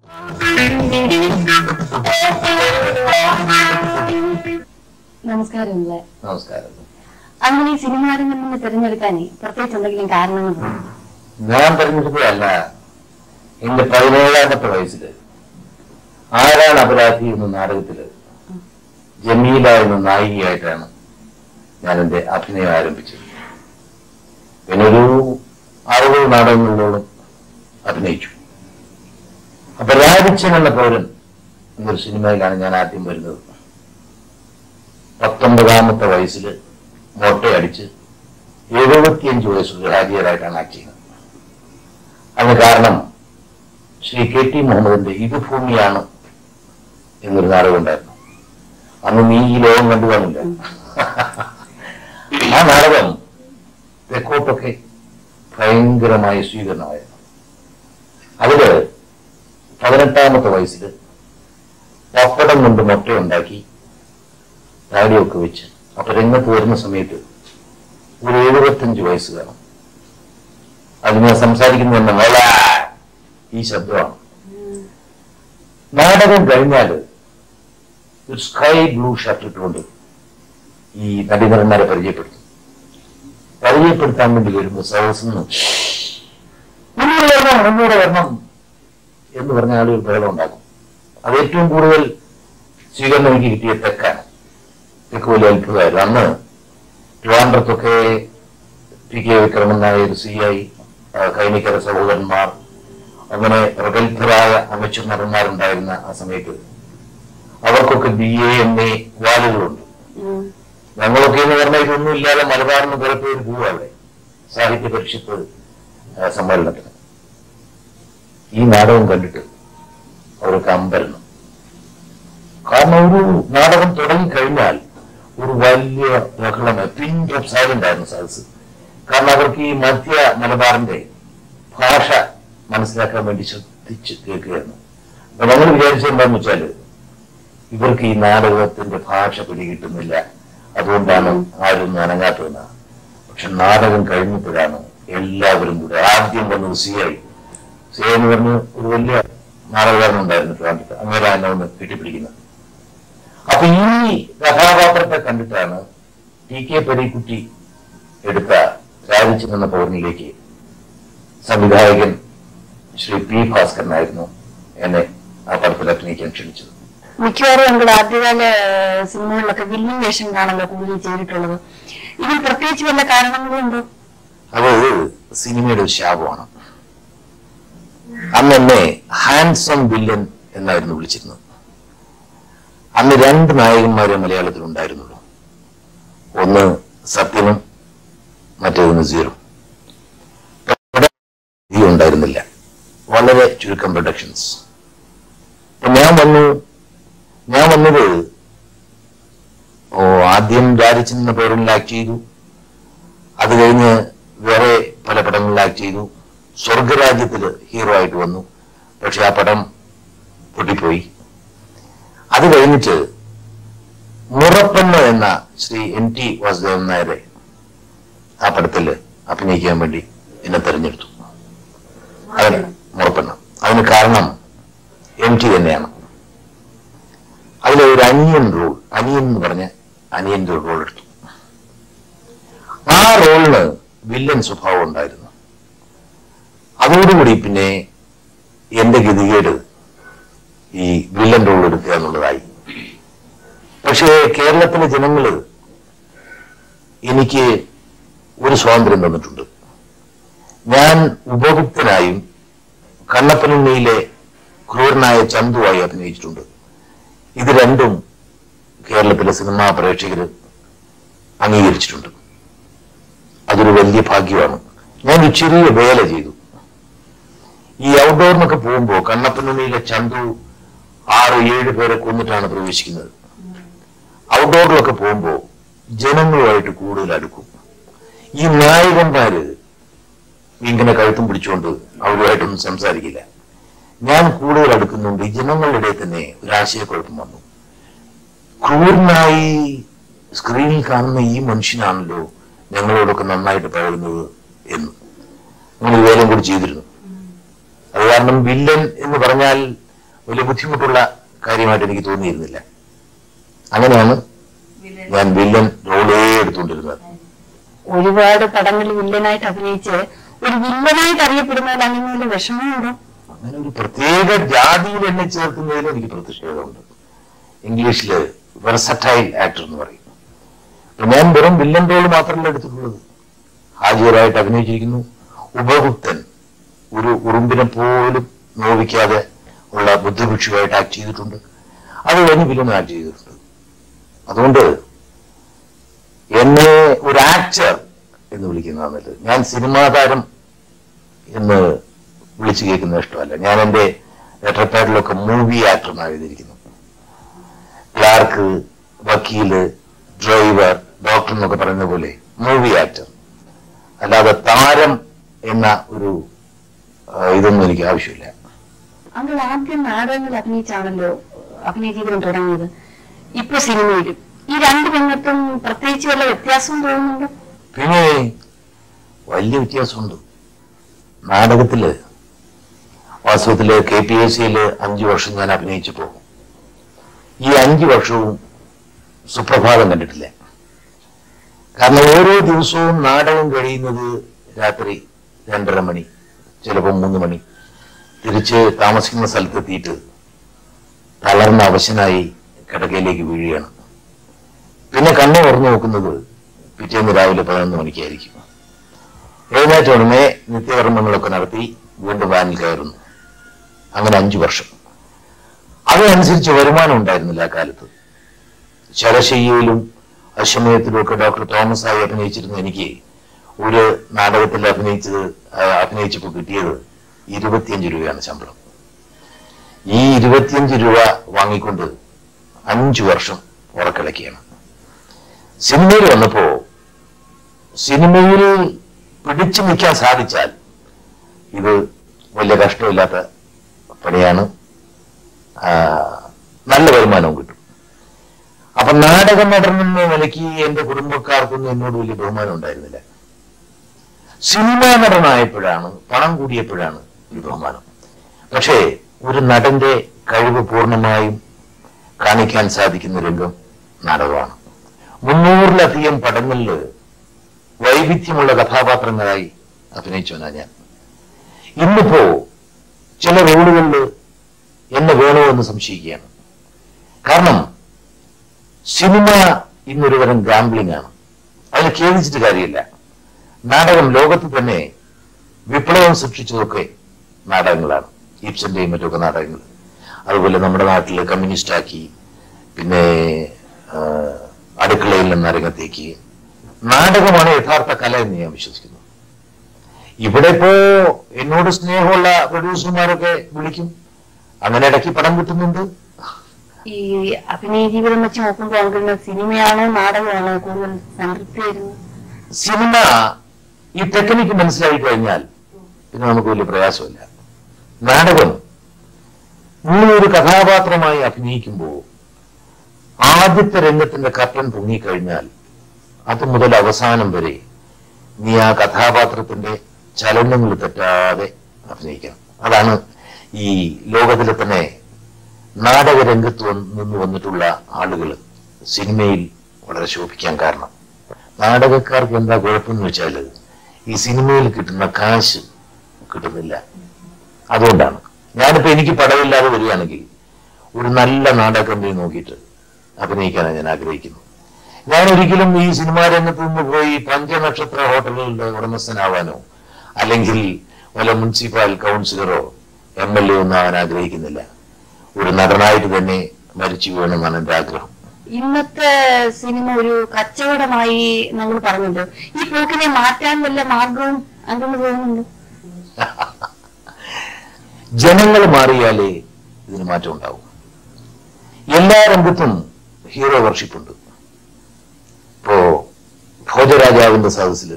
നമസ്കാരം ഉള്ള നമസ്കാരം അങ്ങനെ ഈ സിനിമാ രംഗം നിന്ന് തിരഞ്ഞെടുക്കാനേ പ്രത്യേകിച്ച് എന്തെങ്കിലും കാരണങ്ങളുണ്ടോ ഞാൻ തെരഞ്ഞെടുത്തതല്ല എന്റെ പതിനേഴാമത്തെ വയസ്സില് ആരാണ് അപരാധി എന്ന നാടകത്തില് ജമീല എന്ന നായികയായിട്ടാണ് ഞാൻ എന്റെ അഭിനയം ആരംഭിച്ചത് പിന്നെ ഒരു അറുപത് നാടകങ്ങളിലോളം അഭിനയിച്ചു അപ്പൊ രാജിച്ചൻ എന്ന പൗരൻ എന്നൊരു സിനിമയിലാണ് ഞാൻ ആദ്യം വരുന്നത് പത്തൊമ്പതാമത്തെ വയസ്സില് മൊട്ടയടിച്ച് എഴുപത്തിയഞ്ച് വയസ്സുള്ള ഹാജിയറായിട്ടാണ് ആക്ട് ചെയ്യുന്നത് അതിന് കാരണം ശ്രീ കെ ടി മുഹമ്മദിന്റെ ഇത് ഭൂമിയാണ് എന്നൊരു നാടകം ഉണ്ടായിരുന്നു അന്ന് നീ ഈ ലോകം കണ്ടുകാണില്ല ആ നാടകം തെക്കോട്ടൊക്കെ ഭയങ്കരമായ സ്വീകരണമായിരുന്നു അതില് പതിനെട്ടാമത്തെ വയസ്സിൽ പപ്പടം കൊണ്ട് മുട്ടയുണ്ടാക്കി താടിയൊക്കെ വെച്ച് അപ്പൊ രംഗത്ത് വരുന്ന സമയത്ത് ഒരു എഴുപത്തഞ്ച് വയസ്സ് കാണും അത് ഞാൻ സംസാരിക്കുന്നത് തന്നെ മോള ഈ ശബ്ദമാണ് നാടകം കഴിഞ്ഞാൽ ഒരു സ്കൈ ബ്ലൂ ഷർട്ട് ഇട്ടുകൊണ്ട് ഈ നടിനടന്മാരെ പരിചയപ്പെടുത്തും പരിചയപ്പെടുത്താൻ വേണ്ടി വരുമ്പോൾ സദസ്സിന്ന് മുന്നൂറ് വരണം മുന്നൂറ് വരണം എന്ന് പറഞ്ഞ ആളുകൾ ബഹളം ഉണ്ടാക്കും അത് ഏറ്റവും കൂടുതൽ സ്വീകരണം എനിക്ക് കിട്ടിയ തെക്കാണ് തെക്ക് വലിയ അത്ഭുതമായിരുന്നു അന്ന് ട്രിവാൻഡ്രത്തൊക്കെ P K Vikraman Nair C I Kainikkara സഹോദരന്മാർ അങ്ങനെ പ്രഗത്ഭരായ അമച്ചർ നടന്മാരുണ്ടായിരുന്ന ആ സമയത്ത് അവർക്കൊക്കെ ബി എ എം എ വാലുകളുണ്ട് ഉം. ഞങ്ങളൊക്കെ എന്ന് പറഞ്ഞാൽ ഇതൊന്നും ഇല്ലാതെ മലബാറിന് കുറെ പേര് പോവുക അവിടെ സാഹിത്യ പരിഷത്ത് ആ, സമ്മേളനത്തിന് ഈ നാടകം കണ്ടിട്ട് അവർക്ക് അമ്പരണം കാരണം ഒരു നാടകം തുടങ്ങി കഴിഞ്ഞാൽ ഒരു വലിയ ബഹളം പിൻ ഡ്രോപ്പ് സൈലന്റ് ആയിരുന്നു സദസ് കാരണം അവർക്ക് ഈ മധ്യ മലബാറിന്റെ ഭാഷ മനസ്സിലാക്കാൻ വേണ്ടി ശ്രദ്ധിച്ച് കേൾക്കുകയായിരുന്നു അപ്പൊ ഞങ്ങൾ വിചാരിച്ചത് എന്താന്ന് വെച്ചാല് ഇവർക്ക് ഈ നാടകത്തിന്റെ ഭാഷ പിടികിട്ടുന്നില്ല അതുകൊണ്ടാണ് ആരും അനങ്ങാത്തതെന്ന് പക്ഷെ നാടകം കഴിഞ്ഞപ്പോഴാണ് എല്ലാവരും കൂടെ ആദ്യം വന്നത് സി ഐ സി ഐ എന്ന് പറഞ്ഞ് ഒരു വലിയ നാടകകാരനുണ്ടായിരുന്നു ട്രിവാൻഡ്രത്ത് അങ്ങനെ എന്നെ ഒന്ന് കെട്ടിപ്പിടിക്കുന്നത് അപ്പൊ ഈ കഥാപാത്രത്തെ കണ്ടിട്ടാണ് ടി കെ പരീക്കുട്ടി എടുത്ത രാജിച്ചു എന്ന പൗരനിലേക്ക് സംവിധായകൻ ശ്രീ പി ഭാസ്കരനായിരുന്നു എന്നെ ആ പടത്തിൽ അഭിനയിക്കാൻ ക്ഷണിച്ചത് മിക്കവാറും നമ്മുടെ ആദ്യകാല ഏഹ്, സിനിമകളിലൊക്കെ വില്ലൻ വേഷം കാണല്ലോ കൂടുതൽ ചെയ്തിട്ടുള്ളത് ഇതിൽ പ്രത്യേകിച്ച് വല്ല കാരണങ്ങളും ഉണ്ടോ അത് സിനിമയുടെ ഒരു ശാപമാണ് അന്ന് എന്നെ ഹാൻസം വില്ലൻ എന്നായിരുന്നു വിളിച്ചിരുന്നത് അന്ന് രണ്ട് നായകന്മാരെ മലയാളത്തിൽ ഉണ്ടായിരുന്നുള്ളൂ ഒന്ന് സത്യനും മറ്റേത് നസീറും ഈ ഉണ്ടായിരുന്നില്ല വളരെ ചുരുക്കം പ്രൊഡക്ഷൻസ് അപ്പൊ ഞാൻ വന്നു ഞാൻ വന്നത് ഓ ആദ്യം രാജിച്ചെന്ന പേരിൽ ആക്ട് ചെയ്തു അത് കഴിഞ്ഞ് വേറെ പല പടങ്ങളിൽ ആക്ട് ചെയ്തു സ്വർഗരാജ്യത്തിൽ ഹീറോ ആയിട്ട് വന്നു പക്ഷെ ആ പടം പൊട്ടിപ്പോയി അത് കഴിഞ്ഞിട്ട് മുറപ്പെണ്ണ് എന്ന ശ്രീ എൻ ടി വാസുദേവൻ നായരെ ആ പടത്തിൽ അഭിനയിക്കാൻ വേണ്ടി എന്നെ തെരഞ്ഞെടുത്തു അതിന് മുറപ്പെണ്ണ് അതിന് കാരണം എം ടി തന്നെയാണ് അതിലെ ഒരു അനിയൻ റോൾ അനിയൻ എന്ന് പറഞ്ഞ അനിയന്റെ ഒരു റോൾ എടുത്തു ആ റോളിന് വില്ലൻ സ്വഭാവം ഉണ്ടായിരുന്നു അതോടുകൂടി പിന്നെ എന്റെ ഗതികേട് ഈ വില്ലൻ റോൾ എടുക്കുക എന്നുള്ളതായി പക്ഷേ കേരളത്തിലെ ജനങ്ങള് എനിക്ക് ഒരു സ്വാതന്ത്ര്യം തന്നിട്ടുണ്ട് ഞാൻ ഉപഭുക്തനായും കണ്ണപ്പനുണ്ണിയിലെ ക്രൂരനായ ചന്തുവായി അഭിനയിച്ചിട്ടുണ്ട് ഇത് രണ്ടും കേരളത്തിലെ സിനിമാ പ്രേക്ഷകർ അംഗീകരിച്ചിട്ടുണ്ട് അതൊരു വലിയ ഭാഗ്യമാണ് ഞാൻ ഒരു ചെറിയ വേല ചെയ്തു ഈ ഔട്ട്ഡോറിനൊക്കെ പോകുമ്പോൾ കണ്ണപ്പനുണ്ണിയിലെ ചന്തു ആറ് ഏഴ് പേരെ കൊന്നിട്ടാണ് പ്രവേശിക്കുന്നത് ഔട്ട്ഡോറിലൊക്കെ പോകുമ്പോൾ ജനങ്ങളുമായിട്ട് കൂടുതൽ അടുക്കും ഈ നായകന്മാര് ഇങ്ങനെ കഴുത്തും പിടിച്ചുകൊണ്ട് അവരുമായിട്ടൊന്നും സംസാരിക്കില്ല ഞാൻ കൂടുതൽ അടുക്കുന്നുണ്ട് ഈ ജനങ്ങളുടെ ഇടയിൽ തന്നെ ഒരു ആശയക്കുഴപ്പം വന്നു ക്രൂരനായി സ്ക്രീനിൽ കാണുന്ന ഈ മനുഷ്യനാണല്ലോ ഞങ്ങളോടൊക്കെ നന്നായിട്ട് പഴകുന്നത് എന്ന് നമ്മൾ ഈ വേലം കൂടി ചെയ്തിരുന്നു അത് കാരണം വില്ലൻ എന്ന് പറഞ്ഞാൽ വലിയ ബുദ്ധിമുട്ടുള്ള കാര്യമായിട്ട് എനിക്ക് തോന്നിയിരുന്നില്ല അങ്ങനെയാണ് ഞാൻ വില്ലൻ റോളേ എടുത്തുകൊണ്ടിരുന്നത് ഒരുപാട് പടങ്ങളിൽ വില്ലനായിട്ട് അഭിനയിച്ച് ഒരു വില്ലനായിട്ട് അറിയപ്പെടുന്നതിൽ അങ്ങനെ വല്ല വിഷമമുണ്ടോ അങ്ങനെ ഒരു പ്രത്യേക ജാതിയിൽ എന്നെ ചേർക്കുന്നതിൽ എനിക്ക് പ്രതിഷേധമുണ്ട് ഇംഗ്ലീഷില് വെർസറ്റൈൽ ആക്ടർ എന്ന് പറയും അപ്പൊ ഞാൻ വെറും വില്ലൻ റോൾ മാത്രമല്ല എടുത്തിട്ടുള്ളത് ഹാജിയറായിട്ട് അഭിനയിച്ചിരിക്കുന്നു ഉപഭുക്തൻ ഒരു ഉറുമ്പിനെ പോലും നോവിക്കാതെ ഉള്ള ബുദ്ധിഭിക്ഷുവായിട്ട് ആക്ട് ചെയ്തിട്ടുണ്ട് അത് കഴിഞ്ഞ് വില്ലൻ ആക്ട് ചെയ്തിട്ടുണ്ട് അതുകൊണ്ട് എന്നെ ഒരു ആക്ടർ എന്ന് വിളിക്കുന്നതാണ് നല്ലത് ഞാൻ സിനിമാ താരം എന്ന് വിളിച്ചു കേൾക്കുന്നത് ഇഷ്ടമല്ല ഞാൻ എൻ്റെ ലെറ്റർ പാഡിലൊക്കെ മൂവി ആക്ടർ എന്നാണ് എഴുതിയിരിക്കുന്നത് ക്ലാർക്ക് വക്കീല് ഡ്രൈവർ ഡോക്ടർ എന്നൊക്കെ പറയുന്ന പോലെ മൂവി ആക്ടർ അല്ലാതെ താരം എന്ന ഒരു ആ, ഇതൊന്നും എനിക്ക് ആവശ്യമില്ല അങ്കിൾ ആദ്യം നാടകങ്ങൾ അഭിനയിച്ചാണല്ലോ അഭിനയ ജീവിതം തുടങ്ങിയത് ഇപ്പൊ സിനിമയിലും ഈ രണ്ട് രംഗത്തും പ്രത്യേകിച്ച് വല്ല വ്യത്യാസവും തോന്നുന്നുണ്ടോ പിന്നെ വലിയ വ്യത്യാസമുണ്ട് നാടകത്തില് വാസ്തവത്തില് കെ പി എസ് സിയില് അഞ്ചു വർഷം ഞാൻ അഭിനയിച്ചപ്പോ ഈ അഞ്ചു വർഷവും സുപ്രഭാതം കണ്ടിട്ടില്ല കാരണം ഓരോ ദിവസവും നാടകം കഴിയുന്നത് രാത്രി രണ്ടര മണി ചിലപ്പോൾ മൂന്ന് മണി തിരിച്ച് താമസിക്കുന്ന സ്ഥലത്തെത്തിയിട്ട് തളർന്ന അവശനായി കിടക്കയിലേക്ക് വീഴുകയാണ് പിന്നെ കണ്ണു തുറന്നു നോക്കുന്നത് പിറ്റേന്ന് രാവിലെ പതിനൊന്ന് മണിക്കായിരിക്കും എഴുന്നേറ്റ ഉടനെ നിത്യകർമ്മങ്ങളൊക്കെ നടത്തി വീണ്ടും വാനിൽ കയറുന്നു അങ്ങനെ അഞ്ചു വർഷം അതിനനുസരിച്ച് വരുമാനം ഉണ്ടായിരുന്നില്ല ആ കാലത്ത് ശരശയ്യയിലും അശ്വമയത്തിലും ഒക്കെ ഡോക്ടർ തോമസ് ആയി അഭിനയിച്ചിരുന്ന എനിക്ക് ഒരു നാടകത്തിൽ അഭിനയിച്ചത് ആ, അഭിനയിച്ചപ്പോൾ കിട്ടിയത് ഇരുപത്തിയഞ്ച് രൂപയാണ് ശമ്പളം ഈ ഇരുപത്തിയഞ്ച് രൂപ വാങ്ങിക്കൊണ്ട് അഞ്ചു വർഷം ഉറക്കിളക്കിയാണ് സിനിമയിൽ വന്നപ്പോ സിനിമയിൽ പിടിച്ചു നിൽക്കാൻ സാധിച്ചാൽ ഇത് വലിയ കഷ്ടമില്ലാത്ത പണിയാണ് ആ, നല്ല വരുമാനവും കിട്ടും അപ്പൊ നാടക നടൻ എന്ന നിലയ്ക്ക് എന്റെ കുടുംബക്കാർക്കൊന്നും എന്നോട് വലിയ ബഹുമാനം ഉണ്ടായിരുന്നില്ല സിനിമാ നടനായപ്പോഴാണ് പണം കൂടിയപ്പോഴാണ് ഒരു ബഹുമാനം പക്ഷേ ഒരു നടന്റെ കഴിവ് പൂർണ്ണമായും കാണിക്കാൻ സാധിക്കുന്ന രംഗം നാടകമാണ് മുന്നൂറിലധികം പടങ്ങളിൽ വൈവിധ്യമുള്ള കഥാപാത്രങ്ങളായി അഭിനയിച്ചവനാ ഞാൻ ഇന്നിപ്പോ ചില റോളുകളിൽ എന്നെ വേണോ എന്ന് സംശയിക്കുകയാണ് കാരണം സിനിമ ഇന്നൊരു തരം ഗാംബ്ലിംഗ് ആണ് അതിന് ഖേദിച്ചിട്ട് കാര്യമില്ല നാടകം ലോകത്ത് തന്നെ വിപ്ലവം സൃഷ്ടിച്ചതൊക്കെ നാടകങ്ങളാണ് ഈപ്സന്റെയും മറ്റൊക്കെ നാടകങ്ങൾ അതുപോലെ നമ്മുടെ നാട്ടിൽ കമ്മ്യൂണിസ്റ്റ് ആക്കി പിന്നെ ആ, അടുക്കളയിൽ നിന്ന് രംഗത്തേക്ക് നാടകമാണ് യഥാർത്ഥ കല എന്ന് ഞാൻ വിശ്വസിക്കുന്നു ഇവിടെ ഇപ്പോ എന്നോട് സ്നേഹമുള്ള പ്രൊഡ്യൂസർമാരൊക്കെ വിളിക്കും അങ്ങനെ ഇടയ്ക്ക് പടം കിട്ടുന്നുണ്ട് ഈ അഭിനയ ജീവിതം വെച്ച് നോക്കുമ്പോൾ അങ്കിളിന് സിനിമയാണോ നാടകമാണോ കൂടുതൽ സംതൃപ്തി വരുന്നത് സിനിമ ഈ ടെക്നിക്ക് മനസ്സിലായി കഴിഞ്ഞാൽ പിന്നെ നമുക്ക് വലിയ പ്രയാസമില്ല നാടകം നീ ഒരു കഥാപാത്രമായി അഭിനയിക്കുമ്പോൾ ആദ്യത്തെ രംഗത്തിന്റെ കർട്ടൻ പൊങ്ങിക്കഴിഞ്ഞാൽ അത് മുതൽ അവസാനം വരെ നീ ആ കഥാപാത്രത്തിന്റെ ചലനങ്ങൾ തെറ്റാതെ അഭിനയിക്കണം അതാണ് ഈ ലോകത്തിലെ തന്നെ നാടക രംഗത്ത് വന്ന് നിന്ന് വന്നിട്ടുള്ള ആളുകൾ സിനിമയിൽ വളരെ ശോഭിക്കാൻ കാരണം നാടകക്കാർക്ക് എന്താ കുഴപ്പമെന്ന് വെച്ചാല് ഈ സിനിമയിൽ കിട്ടുന്ന കാശ് കിട്ടുന്നില്ല അതുകൊണ്ടാണ് ഞാനിപ്പോ എനിക്ക് പടമില്ലാതെ വരികയാണെങ്കിൽ ഒരു നല്ല നാടക കമ്പനി നോക്കിയിട്ട് അഭിനയിക്കാനാണ് ഞാൻ ആഗ്രഹിക്കുന്നത് ഞാൻ ഒരിക്കലും ഈ സിനിമാ രംഗത്ത് നിന്ന് പോയി പഞ്ചനക്ഷത്ര ഹോട്ടലുകളുടെ ഉടമസ്ഥനാവാനോ അല്ലെങ്കിൽ വല്ല മുനിസിപ്പൽ കൗൺസിലറോ എം എൽ എ ഒന്നും ആവാൻ ആഗ്രഹിക്കുന്നില്ല ഒരു നടനായിട്ട് തന്നെ മരിച്ചു വീണമെന്നാണ് എന്റെ ആഗ്രഹം ഇന്നത്തെ സിനിമ ഒരു കച്ചവടമായി നമ്മൾ പറഞ്ഞല്ലോ ഈ പോക്കിനെ മാറ്റാൻ വല്ല മാർഗവും അങ്കിളിന് തോന്നുന്നുണ്ട് ജനങ്ങൾ മാറിയാലേ ഇതിന് മാറ്റം ഉണ്ടാവും എല്ലാ രംഗത്തും ഹീറോ വർഷിപ്പ് ഉണ്ട് ഇപ്പോ ഭോജരാജാവിന്റെ സദസ്സിൽ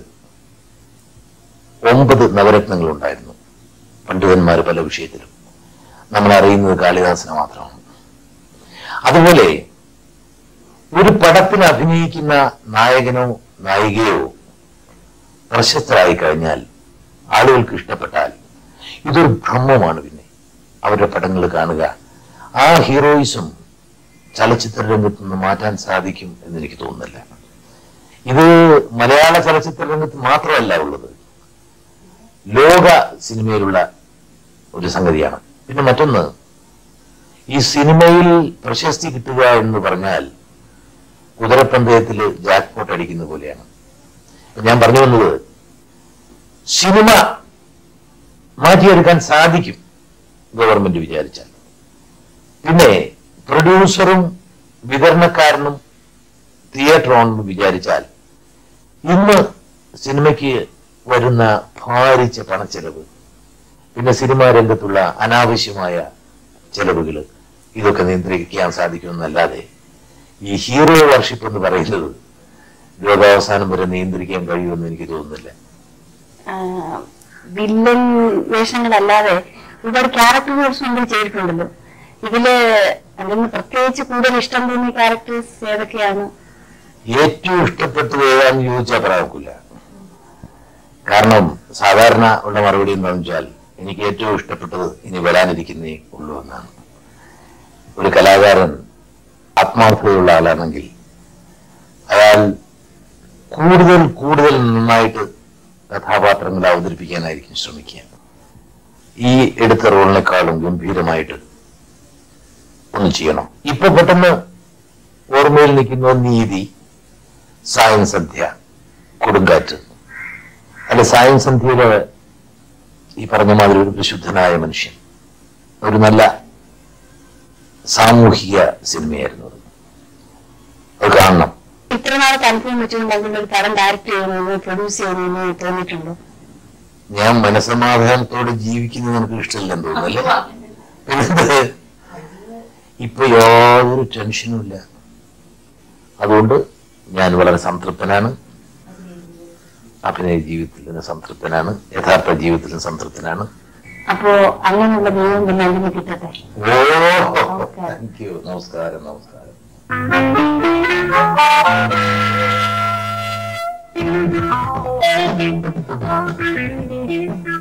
ഒമ്പത് നവരത്നങ്ങൾ ഉണ്ടായിരുന്നു പണ്ഡിതന്മാർ പല വിഷയത്തിലും നമ്മൾ അറിയുന്നത് കാളിദാസനെ മാത്രമാണ് അതുപോലെ ഒരു പടത്തിൽ അഭിനയിക്കുന്ന നായകനോ നായികയോ പ്രശസ്തരായി കഴിഞ്ഞാൽ ആളുകൾക്ക് ഇഷ്ടപ്പെട്ടാൽ ഇതൊരു ഭ്രമമാണ് പിന്നെ അവരുടെ പടങ്ങൾ കാണുക ആ ഹീറോയിസം ചലച്ചിത്ര രംഗത്ത് നിന്ന് മാറ്റാൻ സാധിക്കും എന്ന് എനിക്ക് തോന്നുന്നില്ല ഇത് മലയാള ചലച്ചിത്ര രംഗത്ത് മാത്രമല്ല ഉള്ളത് ലോക സിനിമയിലുള്ള ഒരു സംഗതിയാണ് പിന്നെ മറ്റൊന്ന് ഈ സിനിമയിൽ പ്രശസ്തി കിട്ടുക എന്ന് പറഞ്ഞാൽ കുതിരപ്പന്തയത്തിൽ ജാക്ക്പോട്ട് അടിക്കുന്ന പോലെയാണ് ഇപ്പൊ ഞാൻ പറഞ്ഞു വന്നത് സിനിമ മാറ്റിയെടുക്കാൻ സാധിക്കും ഗവൺമെന്റ് വിചാരിച്ചാൽ പിന്നെ പ്രൊഡ്യൂസറും വിതരണക്കാരനും തിയേറ്റർ ഓണറും വിചാരിച്ചാൽ ഇന്ന് സിനിമയ്ക്ക് വരുന്ന ഭാരിച്ച പണച്ചെലവ് പിന്നെ സിനിമാ രംഗത്തുള്ള അനാവശ്യമായ ചെലവുകൾ ഇതൊക്കെ നിയന്ത്രിക്കാൻ സാധിക്കുമെന്നല്ലാതെ ഈ ഹീറോ വർഷിപ്പ് എന്ന് പറയുന്നത് ലോകാവസാനം വരെ നിയന്ത്രിക്കാൻ കഴിയുമെന്ന് എനിക്ക് തോന്നുന്നില്ല ആ, വില്ലൻ വേഷങ്ങളല്ലാതെ ഒരുപാട് ക്യാരക്ടർ വേർഷൻ നമ്മൾ ചെയ്തിട്ടുണ്ടല്ലോ ഇതില് അതിന് പ്രത്യേകിച്ച് കൂടുതൽ ഇഷ്ടം തോന്നിയ ക്യാരക്ടേഴ്സ് ഏതൊക്കെയാണ് ഏറ്റവും ഇഷ്ടപ്പെട്ടത് ഏതാന്ന് ചോദിച്ചാൽ പറയാനില്ല കാരണം സാധാരണ ഉള്ള മറുപടി എന്താണെന്ന് വെച്ചാൽ എനിക്ക് ഏറ്റവും ഇഷ്ടപ്പെട്ടത് ഇനി വരാനിരിക്കുന്നേ ഉള്ളൂ എന്നാണ് ഒരു കലാകാരൻ ആത്മാർത്ഥതയുള്ള ആളാണെങ്കിൽ അയാൾ കൂടുതൽ കൂടുതൽ നന്നായിട്ട് കഥാപാത്രങ്ങളെ അവതരിപ്പിക്കാനായിരിക്കും ശ്രമിക്കുക ഈ എടുത്ത റോളിനേക്കാളും ഗംഭീരമായിട്ട് ഒന്ന് ചെയ്യണം ഇപ്പൊ പെട്ടെന്ന് ഓർമ്മയിൽ നിൽക്കുന്ന നീതി സായം സന്ധ്യ കൊടുങ്കാറ്റ് അല്ല സായം സന്ധ്യയിലെ ഈ പറഞ്ഞ മാതിരി ഒരു പ്രശുദ്ധനായ മനുഷ്യൻ ഒരു നല്ല സാമൂഹിക സിനിമയായിരുന്നു അത് അത് കാണണം ഇത്ര നാളത്തെ അനുഭവം വെച്ചുകൊണ്ട് അതിന്റെ ഒരു പടം ഡയറക്ട് ചെയ്യണമെന്ന് പ്രൊഡ്യൂസ് ചെയ്യണമെന്ന് തോന്നിയിട്ടുണ്ടോ ഞാൻ മനസമാധാനത്തോടെ ജീവിക്കുന്നത് എനിക്ക് ഇഷ്ടമില്ലെന്ന് തോന്നുന്നല്ലേ പിന്നെന്ത് ഇപ്പൊ യാതൊരു ടെൻഷനും ഇല്ല അതുകൊണ്ട് ഞാൻ വളരെ സംതൃപ്തനാണ് അഭിനയ ജീവിതത്തിൽ നിന്ന് സംതൃപ്തനാണ് യഥാർത്ഥ ജീവിതത്തിലും സംതൃപ്തനാണ് അപ്പോ അങ്ങനെയുള്ള ദൈവം പിന്നെ അതിന് കിട്ടട്ടെ ഓ താങ്ക് യു നമസ്കാരം നമസ്കാരം Thank you.